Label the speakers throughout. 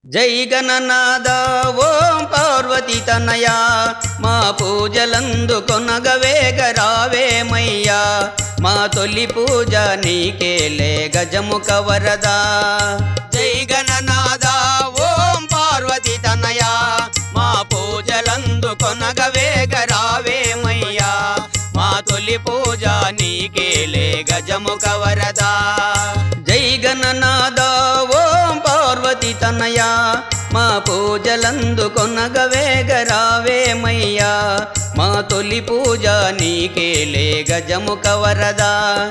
Speaker 1: జై గణనాద ఓం పార్వతి తనయ మా పూజలందు కొనగవేగ రావేమయ్యా మా తొలి పూజ నీకేలే గజముఖ వరదా జై గణనాద ఓం పార్వతి తనయ మా పూజలందు కొనగవేగ రావేమయ్యా మా తొలి పూజ నీకేలే గజముఖ వరదా జై గణనాద ఓం పార్వతి తనయ మా పూజలందు కొనగవేగ రావేమయ్యా మా తొలి పూజ నీకేలే గజముఖ వరదా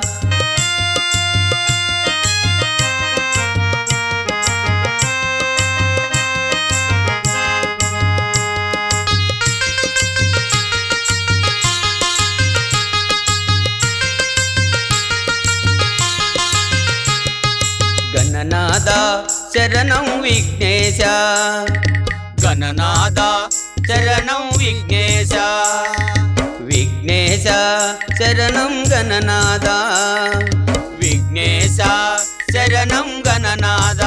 Speaker 1: గణనాద శరణం విఘ్నేశ గణనాద శరణం విఘ్నేశ విఘ్నేశ శరణం గణనాద విఘ్నేశ శరణం గణనాద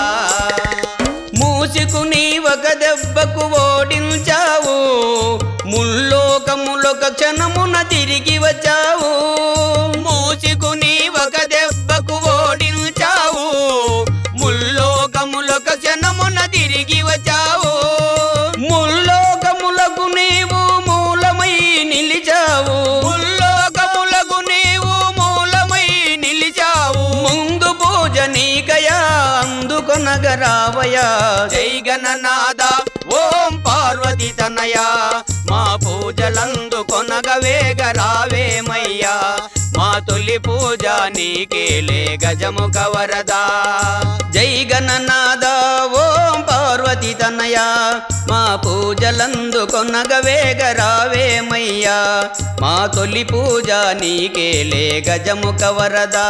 Speaker 1: మూసికు ఒక దెబ్బకు ఓడించావు ముల్లోకములొక క్షణమున తిరిగి వచ్చావు మూసికు ఒక దెబ్బకు ఓడించావు ముల్లోకములొక క్షణమున తిరిగి వచ్చావు ముల్లోకములకు నీవు మూలమై నిలిచావు ముల్లోకములకు నీవు మూలమై నిలిచావు ముందు పూజ నీకయా అందుకొనగరావయా జై గణనాద ఓం పార్వతి తనయ మా పూజలందు కొనగవేగ రావేమయ్యా మా తొలి పూజ నీకేలే గజముఖ వరదా జై గణనాద ఓం పార్వతి తనయ మా పూజలందు కొనగవేగ రావేమయ్యా మా తొలి పూజ నీకేలే గజముఖ వరదా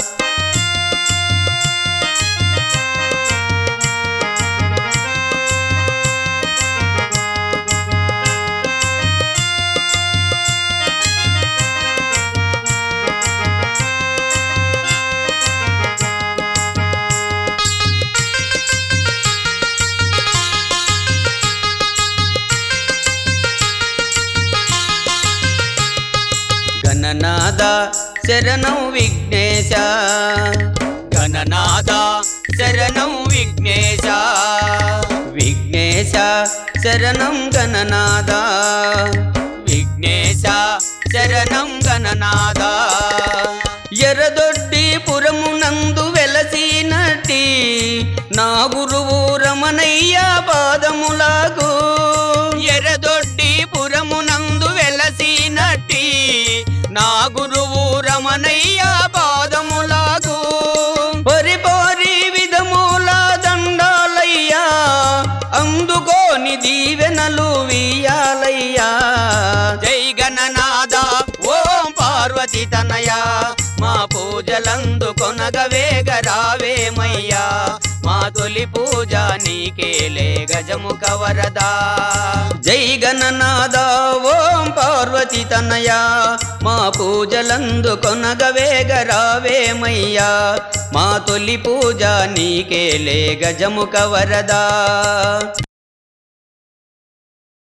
Speaker 1: గణనాద శరణం విఘ్నేశ గణనాద శరణం విఘ్నేశ విఘ్నేశ శరణం గణనాద విఘ్నేశ శరణం గణనాద ఎరదొడ్డి పురమునందు వెలసినట్టి నా గురువు రమణయ్య పాదములకు ఎరదొడ్డి పురమునందు వెలసినట్టి నా గురువు రమణయ్య పాదములకు పరిపారి విధముల దండాలయ్యా అందుకోని దీవెనలు వీయాలయ్యా జై గణనాద ఓం పార్వతి తనయ మా పూజలందు కొనగవేగ రావేమయ్యా మా తొలి పూజ నీకేలే గజముఖ వరదా జై గణనాద ఓం పార్వతి తనయ మా పూజలందు కొనగవేగ రావేమయ్యా మా తొలి పూజ నీకేలే గజముఖ వరదా